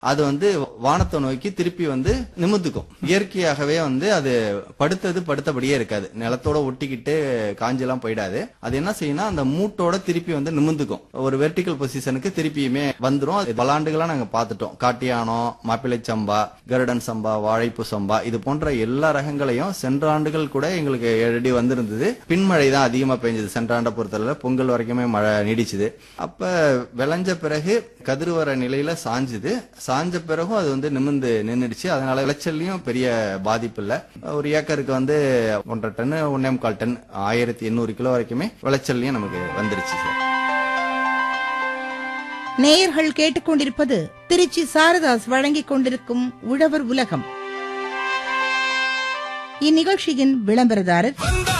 அது வந்து வானத்தை நோக்கி திருப்பி வந்து நிமிர்ந்துக்கும் இயற்கையாகவே வந்து அது படுத்தது படுத்தபடியே இருக்காது நிலத்தோட ஒட்டிக்கிட்டு காஞ்செல்லாம் போயிடாது அது என்ன செய்யும்னா அந்த மூட்டோட திருப்பி வந்து நிமிர்ந்துக்கும் ஒரு வெர்டிக்கல் பொசிஷனுக்கு திருப்பியுமே வந்துரும் அது பல ஆண்டுகளா நாங்க பார்த்துட்டோம் காட்டியானம் மாப்பிள்ளை சம்பா கருடன் சம்பா வாழைப்பு சம்பா இது போன்ற எல்லா ரகங்களையும் சென்ற ஆண்டுகள் கூட எங்களுக்கு ஏழடி வந்திருந்தது பின்மழை தான் அதிகமா பெஞ்சது சென்ற ஆண்டை பொறுத்தளவுல பொங்கல் வரைக்குமே மழை நீடிச்சுது அப்ப விளைஞ்ச பிறகு கதிர் வர நிலையில சாஞ்சுது சாஞ்ச பிறகும் அது வந்து நிமிர்ந்து நின்னுடுச்சு அதனால விளைச்சல்லையும் பெரிய பாதிப்பு இல்ல ஒரு ஏக்கருக்கு வந்து ஒன்றரை டன் ஒன்னே முக்கால் டன் ஆயிரத்தி எண்ணூறு கிலோ வரைக்குமே விளைச்சல்லையும் நமக்கு வந்துருச்சு சார் நேயர்கள் கேட்டுக்கொண்டிருப்பது திருச்சி சாரதாஸ் வழங்கிக் கொண்டிருக்கும் உழவர் உலகம் இந்நிகழ்ச்சியின் விளம்பரதாரர் வந்த